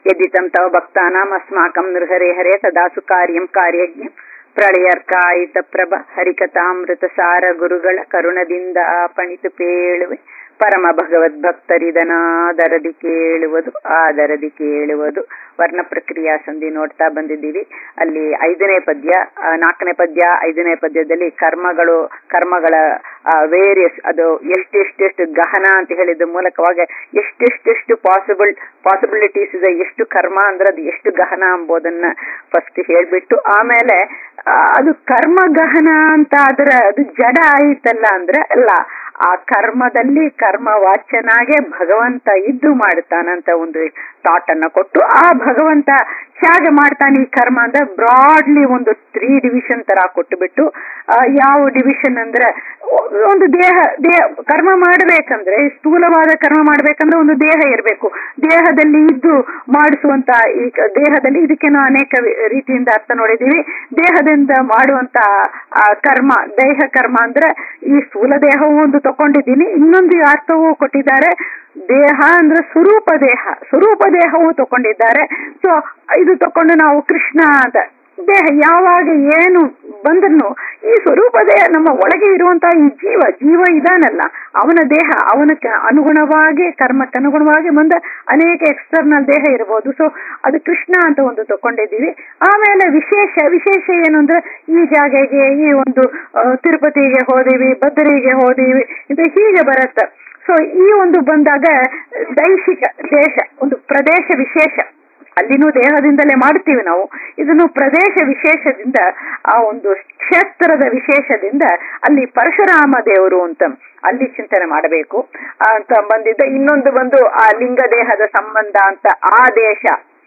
ಯದಿತಂ ತವ ಭಕ್ತಾನಾಂ ಅಸ್ಮಾಕಂ ನೃಹರೆ ಹರೇ ತದಾಸು ಕಾರ್ಯಂ ಕಾರ್ಯಜ್ಞ ಪ್ರಳಯರ್ಕಾಯಿತ ಪ್ರಭ ಹರಿಕಥಾಮೃತ ಸಾರ ಗುರುಗಳ ಕರುಣದಿಂದ ಪಣಿತು ಪೇಳುವೆ ಪರಮ ಭಗವದ್ಭಕ್ತರಿದನಾದರದಿ ಕೇಳುವುದು ಆದರದಿ ಕೇಳುವುದು ವರ್ಣ ಪ್ರಕ್ರಿಯಾ ಸಂಧಿ ನೋಡ್ತಾ ಬಂದಿದ್ದೀವಿ ಅಲ್ಲಿ ಐದನೇ ಪದ್ಯ ಆ, ನಾಲ್ಕನೇ ಪದ್ಯ ಐದನೇ ಪದ್ಯದಲ್ಲಿ ಕರ್ಮಗಳು ಕರ್ಮಗಳ ವೇರಿಯಸ್ ಅದು ಎಷ್ಟೆಷ್ಟೆಷ್ಟು ಗಹನ ಅಂತ ಹೇಳಿದ ಮೂಲಕವಾಗಿ ಎಷ್ಟೆಷ್ಟೆಷ್ಟು ಪಾಸಿಬಲ್ ಪಾಸಿಬಿಲಿಟೀಸ್ ಇದೆ ಎಷ್ಟು ಕರ್ಮ ಅಂದ್ರೆ ಅದು ಎಷ್ಟು ಗಹನ ಎಂಬುದನ್ನ ಫಸ್ಟ್ ಹೇಳ್ಬಿಟ್ಟು ಆಮೇಲೆ ಆ, ಅದು ಕರ್ಮ ಗಹನ ಅಂತ ಆದ್ರೆ ಅದು ಜಡ ಆಯಿತಲ್ಲ ಅಂದ್ರೆ ಅಲ್ಲ ಆ ಕರ್ಮದಲ್ಲಿ ಕರ್ಮ ವಾಚ್ಯನಾಗೆ ಭಗವಂತ ಇದ್ದು ಮಾಡ್ತಾನಂತ ಒಂದು ಥಾಟ್ ಅನ್ನ ಕೊಟ್ಟು ಆ ಭಗವಂತ ಹೇಗೆ ಮಾಡ್ತಾನೆ ಈ ಕರ್ಮ ಅಂದ್ರೆ ಬ್ರಾಡ್ಲಿ ಒಂದು ತ್ರೀ ಡಿವಿಷನ್ ತರ ಕೊಟ್ಟುಬಿಟ್ಟು ಆ, ಯಾವ ಡಿವಿಷನ್ ಅಂದ್ರೆ ಒಂದು ದೇಹ ದೇಹ ಕರ್ಮ ಮಾಡ್ಬೇಕಂದ್ರೆ ಸ್ಥೂಲವಾದ ಕರ್ಮ ಮಾಡ್ಬೇಕಂದ್ರೆ ಒಂದು ದೇಹ ಇರಬೇಕು ದೇಹದಲ್ಲಿ ಇದ್ದು ಮಾಡಿಸುವಂತ ಈ ಕ- ದೇಹದಲ್ಲಿ ಇದಕ್ಕೆ ನಾವು ಅನೇಕ ವಿ- ರೀತಿಯಿಂದ ಅರ್ಥ ನೋಡಿದೀವಿ ದೇಹದಿಂದ ಮಾಡುವಂತ ಆ ಕರ್ಮ ದೇಹ ಕರ್ಮ ಅಂದ್ರೆ ಈ ಸ್ಥೂಲ ದೇಹವು ಒಂದು ತಕೊಂಡಿದ್ದೀನಿ ಇನ್ನೊಂದು ಅರ್ಥವೂ ಕೊಟ್ಟಿದ್ದಾರೆ ದೇಹ ಅಂದ್ರೆ ಸ್ವರೂಪ ದೇಹ ಸ್ವರೂಪ ದೇಹವು ತಕೊಂಡಿದ್ದಾರೆ ಸೊ ಇದು ತಕೊಂಡು ನಾವು ಕೃಷ್ಣ ಅಂತ ದೇಹ ಯಾವಾಗ ಏನು ಬಂದನು ಈ ಸ್ವರೂಪ ದೇಹ ನಮ್ಮ ಒಳಗೆ ಇರುವಂತಹ ಈ ಜೀವ ಜೀವ ಇದಾನಲ್ಲ ಅವನ ದೇಹ ಅವನಕ್ಕೆ ಅನುಗುಣವಾಗಿ ಕರ್ಮಕ್ಕೆ ಅನುಗುಣವಾಗಿ ಬಂದ ಅನೇಕ ಎಕ್ಸ್ಟರ್ನಲ್ ದೇಹ ಇರಬಹುದು ಸೊ ಅದು ಕೃಷ್ಣ ಅಂತ ಒಂದು ತಕೊಂಡಿದ್ದೀವಿ ಆಮೇಲೆ ವಿಶೇಷ ವಿಶೇಷ ಏನು ಅಂದ್ರೆ ಈ ಜಾಗೆಗೆ ಈ ಒಂದು ಆ, ತಿರುಪತಿಗೆ ಹೋದಿವಿ ಬದರಿಗೆ ಹೋದಿವಿ ಇದು ಹೀಗೆ ಬರುತ್ತೆ ಸೊ ಈ ಒಂದು ಬಂದಾಗ ದೈಹಿಕ ದೇಶ ಒಂದು ಪ್ರದೇಶ ವಿಶೇಷ ಅಲ್ಲಿನೂ ದೇಹದಿಂದಲೇ ಮಾಡ್ತೀವಿ ನಾವು ಇದನ್ನು ಪ್ರದೇಶ ವಿಶೇಷದಿಂದ ಆ ಒಂದು ಕ್ಷೇತ್ರದ ವಿಶೇಷದಿಂದ ಅಲ್ಲಿ ಪರಶುರಾಮ ದೇವರು ಅಂತ ಅಲ್ಲಿ ಚಿಂತನೆ ಮಾಡಬೇಕು ಅಂತ ಬಂದಿದ್ದ ಇನ್ನೊಂದು ಬಂದು ಆ ಲಿಂಗ ದೇಹದ ಸಂಬಂಧ ಅಂತ ಆ ದೇಶ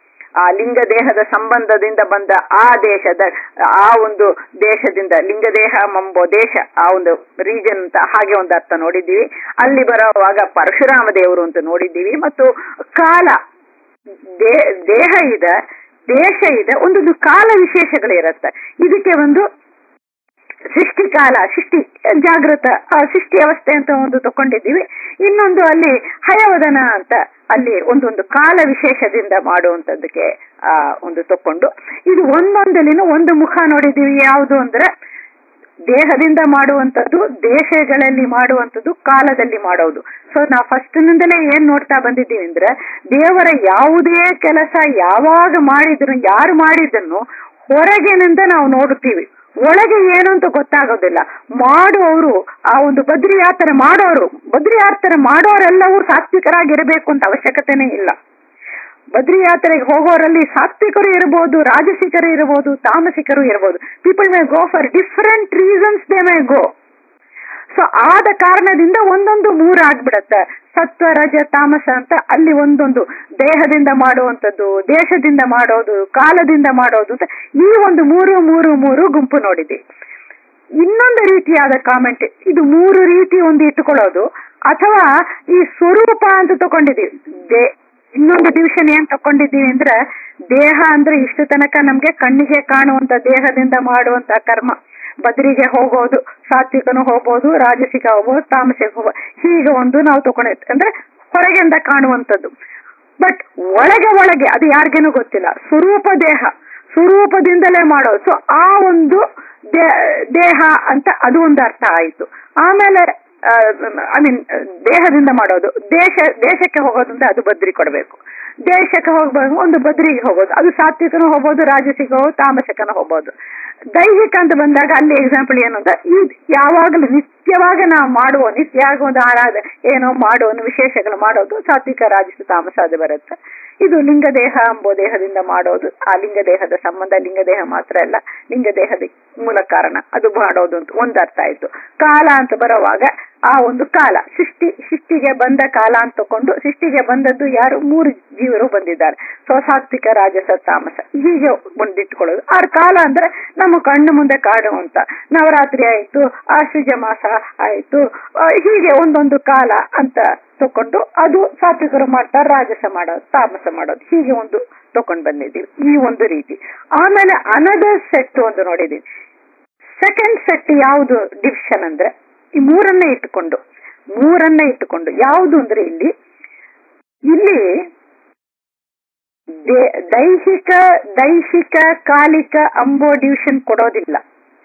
ಆ ಲಿಂಗ ದೇಹದ ಸಂಬಂಧದಿಂದ ಬಂದ ಆ ದೇಶದ ಆ ಒಂದು ದೇಶದಿಂದ ಲಿಂಗ ದೇಹ ಎಂಬ ದೇಶ ಆ ಒಂದು ರೀಜನ್ ಅಂತ ಹಾಗೆ ಒಂದು ಅರ್ಥ ನೋಡಿದ್ದೀವಿ ಅಲ್ಲಿ ಬರುವಾಗ ಪರಶುರಾಮ ದೇವರು ಅಂತ ನೋಡಿದ್ದೀವಿ ಮತ್ತು ಕಾಲ ದೇ- ದೇಹ ಇದೆ ದೇಶ ಇದೆ ಒಂದೊಂದು ಕಾಲ ವಿಶೇಷಗಳಿರತ್ತೆ ಇದಕ್ಕೆ ಒಂದು ಸೃಷ್ಟಿ ಕಾಲ ಸೃಷ್ಟಿ ಜಾಗೃತ ಆ ಸೃಷ್ಟಿ ಅವಸ್ಥೆ ಅಂತ ಒಂದು ತಕೊಂಡಿದ್ದೀವಿ ಇನ್ನೊಂದು ಅಲ್ಲಿ ಹಯವದನ ಅಂತ ಅಲ್ಲಿ ಒಂದೊಂದು ಕಾಲ ವಿಶೇಷದಿಂದ ಮಾಡುವಂತದ್ದಕ್ಕೆ ಆ ಒಂದು ತಕೊಂಡು ಇದು ಒಂದೊಂದಲ್ಲಿನೂ ಒಂದು ಮುಖ ನೋಡಿದ್ದೀವಿ ಯಾವುದು ಅಂದ್ರೆ ದೇಹದಿಂದ ಮಾಡುವಂಥದ್ದು ದೇಶಗಳಲ್ಲಿ ಮಾಡುವಂಥದ್ದು ಕಾಲದಲ್ಲಿ ಮಾಡೋದು ಸೊ ನಾವು ಫಸ್ಟ್ ನಿಂದಲೇ ಏನ್ ನೋಡ್ತಾ ಬಂದಿದ್ದೀವಿ ಅಂದ್ರೆ ದೇವರ ಯಾವುದೇ ಕೆಲಸ ಯಾವಾಗ ಮಾಡಿದ್ರು ಯಾರು ಮಾಡಿದ್ದನ್ನು ಹೊರಗಿನಿಂದ ನಾವು ನೋಡುತ್ತೀವಿ ಒಳಗೆ ಏನು ಅಂತ ಗೊತ್ತಾಗೋದಿಲ್ಲ ಮಾಡುವವರು ಆ ಒಂದು ಬದ್ರಿ ಯಾತ್ರೆ ಮಾಡೋರು ಬದ್ರಿ ಯಾತ್ರೆ ಮಾಡೋರೆಲ್ಲವೂ ಸಾತ್ವಿಕರಾಗಿರಬೇಕು ಅಂತ ಅವಶ್ಯಕತೆನೇ ಇಲ್ಲ ಬದ್ರಿ ಯಾತ್ರೆಗೆ ಹೋಗೋರಲ್ಲಿ ಸಾತ್ವಿಕರು ಇರಬಹುದು ರಾಜಸಿಕರು ಇರಬಹುದು ತಾಮಸಿಕರು ಇರಬಹುದು people may go for different reasons they may go so ಆದ ಕಾರಣದಿಂದ ಒಂದೊಂದು ಮೂರು ಆಗ್ಬಿಡತ್ತೆ ಸತ್ವ ರಜ ತಾಮಸ ಅಂತ ಅಲ್ಲಿ ಒಂದೊಂದು ದೇಹದಿಂದ ಮಾಡುವಂಥದ್ದು ದೇಶದಿಂದ ಮಾಡೋದು ಕಾಲದಿಂದ ಮಾಡೋದು ಅಂತ ಈ ಒಂದು ಮೂರು ಮೂರು ಮೂರು ಗುಂಪು ನೋಡಿದೆ ಇನ್ನೊಂದು ರೀತಿಯಾದ ಕಾಮೆಂಟ್ ಇದು ಮೂರು ರೀತಿ ಒಂದು ಇಟ್ಟುಕೊಳ್ಳೋದು ಅಥವಾ ಈ ಸ್ವರೂಪ ಅಂತ ತಕೊಂಡಿದೀವಿ ದೇ- ಇನ್ನೊಂದು ಡಿವಿಷನ್ ಏನ್ ತಕೊಂಡಿದ್ದೀವಿ ಅಂದ್ರೆ ದೇಹ ಅಂದ್ರೆ ಇಷ್ಟು ತನಕ ನಮ್ಗೆ ಕಣ್ಣಿಗೆ ಕಾಣುವಂತ ದೇಹದಿಂದ ಮಾಡುವಂತ ಕರ್ಮ ಬದರಿಗೆ ಹೋಗೋದು ಸಾತ್ವಿಕನು ಹೋಗ್ಬೋದು ರಾಜಸಿಕ ಹೋಗ್ಬೋದು ತಾಮಸಿಕ ಹೋಗ್ಬೋದು ಹೀಗೆ ಒಂದು ನಾವು ತಗೊಂಡಿರ್ತೀವಿ ಅಂದ್ರೆ ಹೊರಗಿಂದ ಕಾಣುವಂಥದ್ದು ಬಟ್ ಒಳಗೆ ಒಳಗೆ ಅದು ಯಾರಿಗೇನು ಗೊತ್ತಿಲ್ಲ ಸ್ವರೂಪ ದೇಹ ಸ್ವರೂಪದಿಂದಲೇ ಮಾಡೋದು ಸೊ ಆ ಒಂದು ದೇ- ದೇಹ ಅಂತ ಅದು ಒಂದು ಅರ್ಥ ಆಯಿತು ಆಮೇಲೆ ಐ ಮೀನ್ ದೇಹದಿಂದ ಮಾಡೋದು ದೇಶ ದೇಶಕ್ಕೆ ಹೋಗೋದು ಅಂದ್ರೆ ಅದು ಬದ್ರಿ ಕೊಡಬೇಕು ದೇಶಕ್ಕೆ ಹೋಗ್ಬೋದು ಒಂದು ಬದ್ರಿಗೆ ಹೋಗೋದು ಅದು ಸಾತ್ವಿಕನು ಹೋಗ್ಬೋದು ರಾಜಸಿಕ ಹೋಗ್ಬೋದು ತಾಮಸಿಕನು ಹೋಗ್ಬೋದು ದೈಹಿಕ ಅಂತ ಬಂದಾಗ ಅಲ್ಲಿ ಎಕ್ಸಾಂಪಲ್ ಏನು ಅಂದ್ರೆ ಈ ಯಾವಾಗಲೂ ನಿತ್ಯವಾಗಿ ನಾವು ಮಾಡುವ ನಿತ್ಯ ಒಂದು ಆರಾಧ ಏನೋ ಮಾಡುವ ಒಂದು ವಿಶೇಷಗಳು ಮಾಡೋದು ಸಾತ್ವಿಕ ರಾಜಸ ತಾಮಸ ಅದು ಬರುತ್ತೆ ಇದು ಲಿಂಗ ದೇಹ ಎಂಬೋ ದೇಹದಿಂದ ಮಾಡೋದು ಆ ಲಿಂಗ ದೇಹದ ಸಂಬಂಧ ಲಿಂಗ ದೇಹ ಮಾತ್ರ ಅಲ್ಲ ಲಿಂಗ ದೇಹದ ಮೂಲ ಕಾರಣ ಅದು ಮಾಡೋದು ಅಂತ ಒಂದು ಅರ್ಥ ಆಯ್ತು ಕಾಲ ಅಂತ ಬರುವಾಗ ಆ ಒಂದು ಕಾಲ ಸೃಷ್ಟಿ ಸೃಷ್ಟಿಗೆ ಬಂದ ಕಾಲ ಅಂತ ತಕೊಂಡು ಸೃಷ್ಟಿಗೆ ಬಂದದ್ದು ಯಾರು ಮೂರು ಜೀವರು ಬಂದಿದ್ದಾರೆ ಸೊ ಸಾತ್ವಿಕ ರಾಜಸ ತಾಮಸ ಹೀಗೆ ಒಂದಿಟ್ಕೊಳ್ಳೋದು ಆ ಕಾಲ ಅಂದ್ರೆ ನಮ್ಮ ಕಣ್ಣು ಮುಂದೆ ಕಾಡುವಂತ ನವರಾತ್ರಿ ಆಯ್ತು ಆಶ್ವಜ ಮಾಸ ಆಯ್ತು ಆ, ಹೀಗೆ ಒಂದೊಂದು ಕಾಲ ಅಂತ ತಕೊಂಡು ಅದು ಸಾತ್ವಿಕರು ಮಾಡ್ತಾರೆ ರಾಜಸ ಮಾಡೋದು ತಾಮಸ ಮಾಡೋದು ಹೀಗೆ ಒಂದು ತಕೊಂಡ್ ಬಂದಿದ್ದೀವಿ ಈ ಒಂದು ರೀತಿ ಆಮೇಲೆ ಅನದರ್ ಸೆಟ್ ಒಂದು ನೋಡಿದೀವಿ ಸೆಕೆಂಡ್ ಸೆಟ್ ಯಾವುದು ಡಿವಿಷನ್ ಅಂದ್ರೆ ಈ ಮೂರನ್ನ ಇಟ್ಟುಕೊಂಡು ಮೂರನ್ನ ಇಟ್ಟುಕೊಂಡು ಯಾವುದು ಅಂದ್ರೆ ಇಲ್ಲಿ ಇಲ್ಲಿ ದೇ- ದೈಹಿಕ ದೈಹಿಕ ಕಾಲಿಕ ಅಂಬೋ ಡಿವಿಷನ್ ಕೊಡೋದಿಲ್ಲ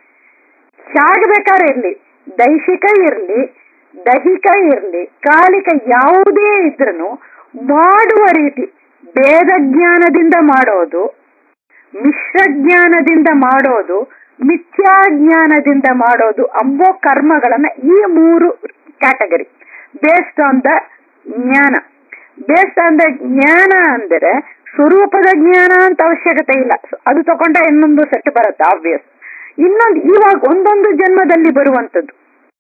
ಹೇಗೆ ಬೇಕಾದ್ರೆ ಇರ್ಲಿ ದೈಹಿಕ ಇರ್ಲಿ ದೈಹಿಕ ಇರ್ಲಿ ಕಾಲಿಕ ಯಾವುದೇ ಇದ್ರೂ ಮಾಡುವ ರೀತಿ ಭೇದ ಜ್ಞಾನದಿಂದ ಮಾಡೋದು ಮಿಶ್ರ ಜ್ಞಾನದಿಂದ ಮಾಡೋದು ಮಿಥ್ಯಾ ಜ್ಞಾನದಿಂದ ಮಾಡೋದು ಅಂಬೋ ಕರ್ಮಗಳನ್ನ ಈ ಮೂರು ಕ್ಯಾಟಗರಿ ಬೇಸ್ಡ್ ಆನ್ ದ ಜ್ಞಾನ ಬೇಸ್ಡ್ ಆನ್ ದ ಜ್ಞಾನ ಅಂದರೆ ಸ್ವರೂಪದ ಜ್ಞಾನ ಅಂತ ಅವಶ್ಯಕತೆ ಇಲ್ಲ ಅದು ತಗೊಂಡ್ರೆ ಇನ್ನೊಂದು ಸೆಟ್ ಬರುತ್ತೆ ಆಬ್ವಿಯಸ್ ಇನ್ನೊಂದು ಇವಾಗ ಒಂದೊಂದು ಜನ್ಮದಲ್ಲಿ ಬರುವಂತದ್ದು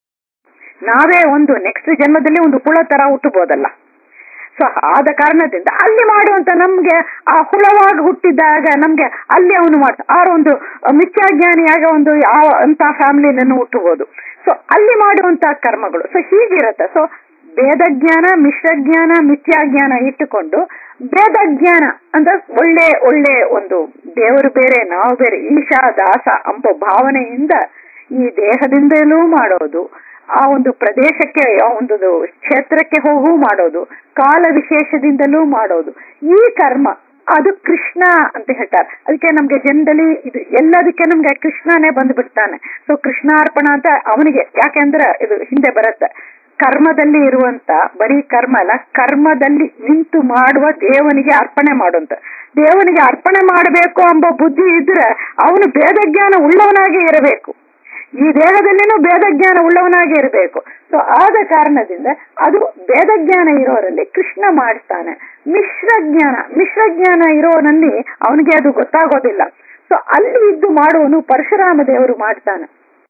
ನಾವೇ ಒಂದು ನೆಕ್ಸ್ಟ್ ಜನ್ಮದಲ್ಲಿ ಒಂದು ಹುಳ ತರ ಹುಟ್ಟಬಹುದಲ್ಲ ಸೊ ಆದ ಕಾರಣದಿಂದ ಅಲ್ಲಿ ಮಾಡುವಂತ ನಮ್ಗೆ ಆ ಹುಳವಾಗಿ ಹುಟ್ಟಿದಾಗ ನಮ್ಗೆ ಅಲ್ಲಿ ಅವನು ಮಾಡ್ತ ಆರ ಒಂದು ಮಿಥ್ಯಾಜ್ಞಾನಿಯಾಗ ಒಂದು ಯಾವ ಅಂತ ಫ್ಯಾಮಿಲಿಯನ್ನು ಹುಟ್ಟಬಹುದು ಸೊ ಅಲ್ಲಿ ಮಾಡುವಂತ ಕರ್ಮಗಳು ಸೊ ಹೀಗಿರತ್ತೆ ಸೊ ಭೇದ ಜ್ಞಾನ ಮಿಶ್ರ ಜ್ಞಾನ ಮಿಥ್ಯಾಜ್ಞಾನ ಇಟ್ಟುಕೊಂಡು ಭೇದ ಜ್ಞಾನ ಅಂದ್ರೆ ಒಳ್ಳೆ ಒಳ್ಳೆ ಒಂದು ದೇವರು ಬೇರೆ ನಾವು ಬೇರೆ ಈಶಾ ದಾಸ ಅಂಬ ಭಾವನೆಯಿಂದ ಈ ದೇಹದಿಂದಲೂ ಮಾಡೋದು ಆ ಒಂದು ಪ್ರದೇಶಕ್ಕೆ ಆ ಒಂದು ಕ್ಷೇತ್ರಕ್ಕೆ ಹೋಗೂ ಮಾಡೋದು ಕಾಲ ವಿಶೇಷದಿಂದಲೂ ಮಾಡೋದು ಈ ಕರ್ಮ ಅದು ಕೃಷ್ಣ ಅಂತ ಹೇಳ್ತಾರೆ ಅದಕ್ಕೆ ನಮ್ಗೆ ಜನರಲಿ ಇದು ಎಲ್ಲದಕ್ಕೆ ನಮ್ಗೆ ಕೃಷ್ಣನೇ ಬಂದ್ಬಿಡ್ತಾನೆ ಸೊ ಕೃಷ್ಣಾರ್ಪಣ ಅಂತ ಅವನಿಗೆ ಯಾಕೆಂದ್ರೆ ಇದು ಹಿಂದೆ ಬರುತ್ತೆ ಕರ್ಮದಲ್ಲಿ ಇರುವಂತ ಬರೀ ಕರ್ಮ ಅಲ್ಲ ಕರ್ಮದಲ್ಲಿ ನಿಂತು ಮಾಡುವ ದೇವನಿಗೆ ಅರ್ಪಣೆ ಮಾಡುವಂತ ದೇವನಿಗೆ ಅರ್ಪಣೆ ಮಾಡಬೇಕು ಎಂಬ ಬುದ್ಧಿ ಇದ್ರೆ ಅವನು ಭೇದ ಜ್ಞಾನ ಉಳ್ಳವನಾಗಿ ಇರಬೇಕು ಈ ದೇಹದಲ್ಲಿನೂ ಭೇದ ಜ್ಞಾನ ಉಳ್ಳವನಾಗಿ ಇರಬೇಕು ಸೊ ಆದ ಕಾರಣದಿಂದ ಅದು ಭೇದ ಜ್ಞಾನ ಇರೋರಲ್ಲಿ ಕೃಷ್ಣ ಮಾಡ್ತಾನೆ ಮಿಶ್ರ ಜ್ಞಾನ ಮಿಶ್ರ ಜ್ಞಾನ ಇರೋನಲ್ಲಿ ಅವನಿಗೆ ಅದು ಗೊತ್ತಾಗೋದಿಲ್ಲ ಸೊ ಅಲ್ಲಿ ಇದ್ದು ಮಾಡುವನು ಪರಶುರಾಮ ದೇವರು ಮಾಡ್ತಾನೆ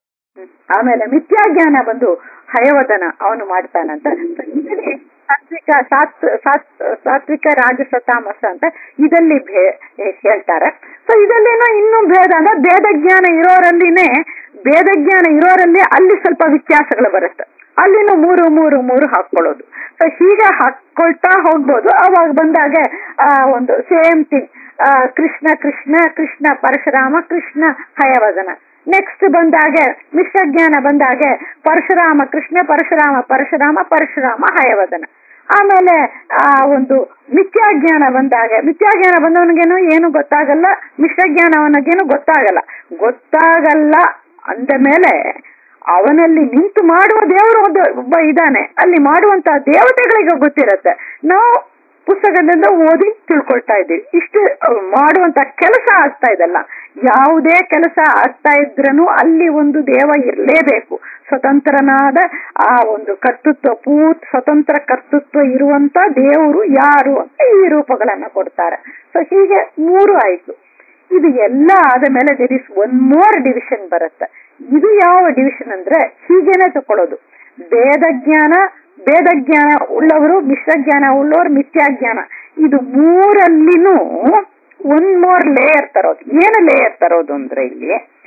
ಆಮೇಲೆ ಮಿಥ್ಯಾಜ್ಞಾನ ಬಂದು ಹಯವದನ ಅವನು ಮಾಡ್ತಾನಂತ So ಇದರಲ್ಲಿ ಸಾತ್ವಿಕ ಸಾತ್ ಸಾತ್ ಸಾತ್ವಿಕ ರಾಜಸ ತಾಮಸ ಅಂತ ಇದಲ್ಲಿ ಭೇ- ಹೇಳ್ತಾರೆ ಸೊ ಇದಲ್ಲೇನೋ ಇನ್ನೂ ಭೇದ ಅಂದ್ರೆ ಭೇದ ಜ್ಞಾನ ಇರೋರಲ್ಲಿನೇ ಭೇದ ಜ್ಞಾನ ಇರೋರಲ್ಲಿ ಅಲ್ಲಿ ಸ್ವಲ್ಪ ವ್ಯತ್ಯಾಸಗಳು ಬರುತ್ತೆ ಅಲ್ಲಿನೂ ಮೂರು ಮೂರು ಮೂರು ಹಾಕೊಳ್ಳೋದು ಸೊ ಹೀಗೆ ಹಾಕೊಳ್ತಾ ಹೋಗ್ಬೋದು ಅವಾಗ ಬಂದಾಗ ಆ ಒಂದು same thing Krishna Krishna Krishna Parashurama Krishna Hayavadana next ಬಂದಾಗೆ ಮಿಶ್ರ ಜ್ಞಾನ ಬಂದಾಗೆ ಪರಶುರಾಮ ಕೃಷ್ಣ ಪರಶುರಾಮ ಪರಶುರಾಮ ಪರಶುರಾಮ ಹಯವದನ ಆಮೇಲೆ ಆ ಒಂದು ಮಿಥ್ಯಾಜ್ಞಾನ ಬಂದಾಗ ಮಿಥ್ಯಾಜ್ಞಾನ ಬಂದವನಿಗೇನು ಏನು ಗೊತ್ತಾಗಲ್ಲ ಮಿಶ್ರ ಜ್ಞಾನವನಿಗೇನು ಗೊತ್ತಾಗಲ್ಲ ಗೊತ್ತಾಗಲ್ಲ ಅಂದ ಮೇಲೆ ಅವನಲ್ಲಿ ನಿಂತು ಮಾಡುವ ದೇವರು ಒಬ್ಬ ಒಬ್ಬ ಇದ್ದಾನೆ ಅಲ್ಲಿ ಮಾಡುವಂತಹ ದೇವತೆಗಳಿಗೆ ಗೊತ್ತಿರತ್ತೆ ನಾವು ಪುಸ್ತಕದಿಂದ ಓದಿ ತಿಳ್ಕೊಳ್ತಾ ಇದ್ದೀವಿ ಇಷ್ಟು ಮಾಡುವಂತ ಕೆಲಸ ಆಗ್ತಾ ಇದಲ್ಲ ಯಾವುದೇ ಕೆಲಸ ಆಗ್ತಾ ಇದ್ರೂ ಅಲ್ಲಿ ಒಂದು ದೇವ ಇರಲೇಬೇಕು ಸ್ವತಂತ್ರನಾದ ಆ ಒಂದು ಕರ್ತೃತ್ವ ಪೂರ್ತಿ ಸ್ವತಂತ್ರ ಕರ್ತೃತ್ವ ಇರುವಂತ ದೇವರು ಯಾರು ಅಂತ ಈ ರೂಪಗಳನ್ನ ಕೊಡ್ತಾರೆ ಸೊ ಹೀಗೆ ಮೂರು ಆಯ್ತು ಇದು ಎಲ್ಲ ಆದ ಮೇಲೆ there is one more division ಬರುತ್ತೆ ಇದು ಯಾವ ಡಿವಿಷನ್ ಅಂದ್ರೆ ಹೀಗೇನೆ ತಕೊಳ್ಳೋದು ಭೇದ ಜ್ಞಾನ ಭೇದ ಜ್ಞಾನ ಉಳ್ಳವರು ಮಿಶ್ರ ಜ್ಞಾನ ಉಳ್ಳವರು ಮಿಥ್ಯಾಜ್ಞಾನ ಇದು ಮೂರಲ್ಲಿನೂ ಒನ್ ಮೋರ್ ಲೇಯರ್ ತರೋದು ಏನು ಲೇಯರ್ ತರೋದು ಅಂದ್ರೆ ಇಲ್ಲಿ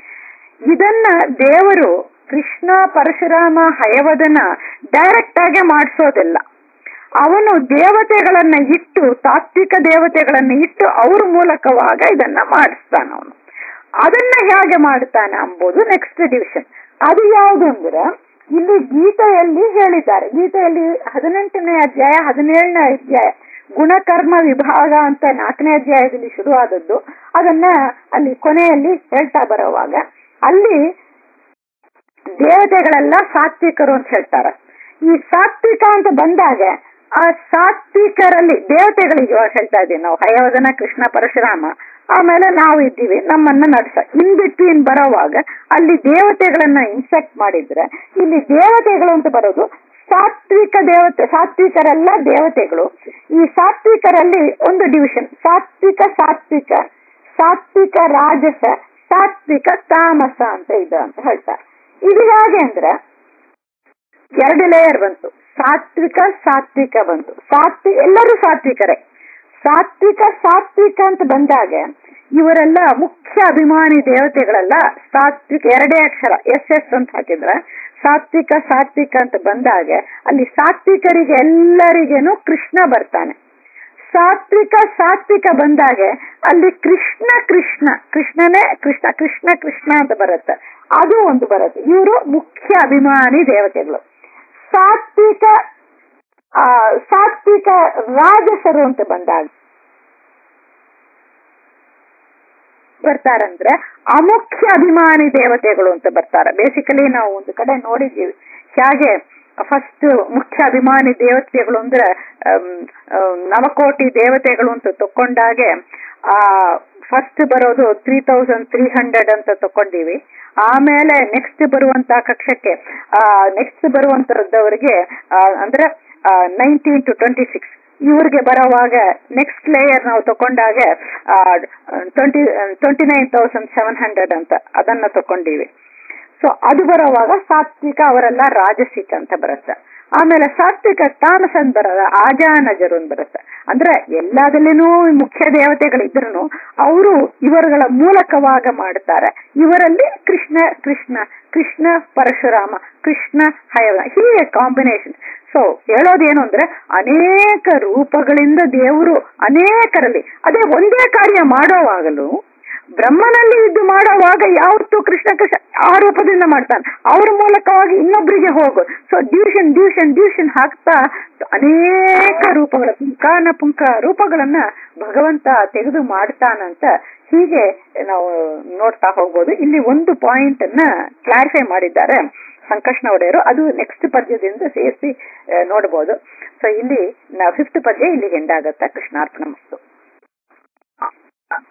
ಇದನ್ನ ದೇವರು ಕೃಷ್ಣ ಪರಶುರಾಮ ಹಯವದನ ಡೈರೆಕ್ಟ್ ಆಗಿ ಮಾಡಿಸೋದಿಲ್ಲ ಅವನು ದೇವತೆಗಳನ್ನ ಇಟ್ಟು ತಾತ್ವಿಕ ದೇವತೆಗಳನ್ನ ಇಟ್ಟು ಅವ್ರ ಮೂಲಕವಾಗ ಇದನ್ನ ಮಾಡಿಸ್ತಾನ ಅವನು ಅದನ್ನ ಹೇಗೆ ಮಾಡ್ತಾನೆ ಅಂಬುದು ನೆಕ್ಸ್ಟ್ ಡಿವಿಷನ್ ಅದು ಯಾವುದು ಅಂದ್ರೆ ಇಲ್ಲಿ ಗೀತೆಯಲ್ಲಿ ಹೇಳಿದ್ದಾರೆ ಗೀತೆಯಲ್ಲಿ ಹದಿನೆಂಟನೇ ಅಧ್ಯಾಯ ಹದಿನೇಳನೇ ಅಧ್ಯಾಯ ಗುಣಕರ್ಮ ವಿಭಾಗ ಅಂತ ನಾಲ್ಕನೇ ಅಧ್ಯಾಯದಲ್ಲಿ ಶುರುವಾದದ್ದು ಅದನ್ನ ಅಲ್ಲಿ ಕೊನೆಯಲ್ಲಿ ಹೇಳ್ತಾ ಬರೋವಾಗ ಅಲ್ಲಿ ದೇವತೆಗಳೆಲ್ಲ ಸಾತ್ವಿಕರು ಅಂತ ಹೇಳ್ತಾರೆ ಈ ಸಾತ್ವಿಕ ಅಂತ ಬಂದಾಗ ಆ ಸಾತ್ವಿಕರಲ್ಲಿ ದೇವತೆಗಳಿಗೆ ಇವಾಗ ಹೇಳ್ತಾ ಇದ್ದೀವಿ ನಾವು ಹಯವದನ ಕೃಷ್ಣ ಪರಶುರಾಮ ಆಮೇಲೆ ನಾವು ಇದ್ದೀವಿ ನಮ್ಮನ್ನ ನಡ್ಸ ಇನ್ ಬಿಟ್ವೀನ್ ಬರೋವಾಗ ಅಲ್ಲಿ ದೇವತೆಗಳನ್ನ ಇನ್ಸೆಕ್ಟ್ ಮಾಡಿದ್ರೆ ಇಲ್ಲಿ ದೇವತೆಗಳು ಅಂತ ಬರೋದು ಸಾತ್ವಿಕ ದೇವತೆ ಸಾತ್ವಿಕರೆಲ್ಲ ದೇವತೆಗಳು ಈ ಸಾತ್ವಿಕರಲ್ಲಿ ಒಂದು ಡಿವಿಷನ್ ಸಾತ್ವಿಕ ಸಾತ್ವಿಕ ಸಾತ್ವಿಕ ರಾಜಸ ಸಾತ್ವಿಕ ತಾಮಸ ಅಂತ ಇದೆ ಅಂತ ಹೇಳ್ತಾರೆ ಇದು ಹೇಗೆ ಅಂದ್ರೆ ಎರಡು ಲೇಯರ್ ಬಂತು ಸಾತ್ವಿಕ ಸಾತ್ವಿಕ ಬಂತು ಸಾತ್ವಿ ಎಲ್ಲರೂ ಸಾತ್ವಿಕರೇ ಸಾತ್ವಿಕ ಸಾತ್ವಿಕ ಅಂತ ಬಂದಾಗ ಇವರೆಲ್ಲ ಮುಖ್ಯ ಅಭಿಮಾನಿ ದೇವತೆಗಳೆಲ್ಲ ಸಾತ್ವಿಕ ಎರಡೇ ಅಕ್ಷರ ಎಸ್ ಎಸ್ ಅಂತ ಹಾಕಿದ್ರೆ ಸಾತ್ವಿಕ ಸಾತ್ವಿಕ ಅಂತ ಬಂದಾಗ ಅಲ್ಲಿ ಸಾತ್ವಿಕರಿಗೆ ಎಲ್ಲರಿಗೇನು ಕೃಷ್ಣ ಬರ್ತಾನೆ ಸಾತ್ವಿಕ ಸಾತ್ವಿಕ ಬಂದಾಗ ಅಲ್ಲಿ ಕೃಷ್ಣ ಕೃಷ್ಣ ಕೃಷ್ಣನೇ ಕೃಷ್ಣ ಕೃಷ್ಣ ಕೃಷ್ಣ ಅಂತ ಬರುತ್ತೆ ಅದು ಒಂದು ಬರುತ್ತೆ ಇವರು ಮುಖ್ಯ ಅಭಿಮಾನಿ ದೇವತೆಗಳು ಸಾತ್ವಿಕ ಆ ಸಾತ್ವಿಕ ರಾಜಸರು ಅಂತ ಬಂದಾಗ ಬರ್ತಾರಂದ್ರೆ ಅಮುಖ್ಯ ಅಭಿಮಾನಿ ದೇವತೆಗಳು ಅಂತ ಬರ್ತಾರೆ ಬೇಸಿಕಲಿ ನಾವು ಒಂದು ಕಡೆ ನೋಡಿದ್ದೀವಿ ಹೇಗೆ ಫಸ್ಟ್ ಮುಖ್ಯ ಅಭಿಮಾನಿ ದೇವತೆಗಳು ಅಂದ್ರೆ ಅಮ್, ಅಮ್, ನವಕೋಟಿ ದೇವತೆಗಳು ಅಂತ ತಕೊಂಡಾಗೆ ಆ ಫಸ್ಟ್ ಬರೋದು ತ್ರೀ ತೌಸಂಡ್ ತ್ರೀ ಹಂಡ್ರೆಡ್ ಅಂತ ತಕೊಂಡಿವಿ ಆಮೇಲೆ ನೆಕ್ಸ್ಟ್ ಬರುವಂತ ಕಕ್ಷಕ್ಕೆ ಆ ನೆಕ್ಸ್ಟ್ ಬರುವಂತರದವರಿಗೆ ಅಂದ್ರೆ ನೈನ್ಟೀನ್ ಟು ಟ್ವೆಂಟಿ ಸಿಕ್ಸ್ ಇವ್ರಿಗೆ ಬರೋವಾಗ ನೆಕ್ಸ್ಟ್ ಲೇಯರ್ ನಾವು ತಕೊಂಡಾಗ twenty twenty nine thousand seven hundred ಅಂತ ಅದನ್ನ ತಕೊಂಡಿವಿ ಸೊ ಅದು ಬರೋವಾಗ ಸಾತ್ವಿಕ ಅವರೆಲ್ಲ ರಾಜಸಿಕ ಅಂತ ಬರುತ್ತೆ ಆಮೇಲೆ ಸಾತ್ವಿಕ ತಾಮಸ ಅಂತ ಬರೋದ ಆಜಾನಜರು ಅಂತ ಬರುತ್ತೆ ಅಂದ್ರೆ ಎಲ್ಲದಲ್ಲಿನೂ ಮುಖ್ಯ ದೇವತೆಗಳಿದ್ರು ಅವರು ಇವರುಗಳ ಮೂಲಕವಾಗ ಮಾಡ್ತಾರೆ ಇವರಲ್ಲಿ ಕೃಷ್ಣ ಕೃಷ್ಣ ಕೃಷ್ಣ ಪರಶುರಾಮ ಕೃಷ್ಣ ಹಯವ ಹೀಗೆ ಕಾಂಬಿನೇಷನ್ ಸೊ ಹೇಳೋದೇನು ಅಂದ್ರೆ ಅನೇಕ ರೂಪಗಳಿಂದ ದೇವರು ಅನೇಕರಲ್ಲಿ ಅದೇ ಒಂದೇ ಕಾರ್ಯ ಮಾಡೋವಾಗಲೂ ಬ್ರಹ್ಮನಲ್ಲಿ ಇದ್ದು ಮಾಡುವಾಗ ಯಾವತ್ತೂ ಕೃಷ್ಣ ಕೃಷ್ಣ ಆ ರೂಪದಿಂದ ಮಾಡ್ತಾನೆ ಅವ್ರ ಮೂಲಕವಾಗಿ ಇನ್ನೊಬ್ಬರಿಗೆ ಹೋಗು ಸೊ ಡ್ಯೂಷನ್ ಡ್ಯೂಷನ್ ಡ್ಯೂಷನ್ ಹಾಕ್ತಾ ಅನೇಕ ರೂಪಗಳ ಪುಂಕಾನ ಪುಂಕ ರೂಪಗಳನ್ನ ಭಗವಂತ ತೆಗೆದು ಮಾಡ್ತಾನಂತ ಹೀಗೆ ನಾವು ನೋಡ್ತಾ ಹೋಗ್ಬೋದು ಇಲ್ಲಿ ಒಂದು ಪಾಯಿಂಟ್ ಅನ್ನ ಕ್ಲಾರಿಫೈ ಮಾಡಿದ್ದಾರೆ ಸಂಕಷ್ಣ ಒಡೆಯರು ಅದು ನೆಕ್ಸ್ಟ್ ಪದ್ಯದಿಂದ ಸೇರಿಸಿ ನೋಡಬಹುದು ಸೊ ಇಲ್ಲಿ ಫಿಫ್ತ್ ಪದ್ಯ ಇಲ್ಲಿ ಹೆಂಡಾಗತ್ತ ಕೃಷ್ಣಾರ್ಪಣ ಮಸ್ತು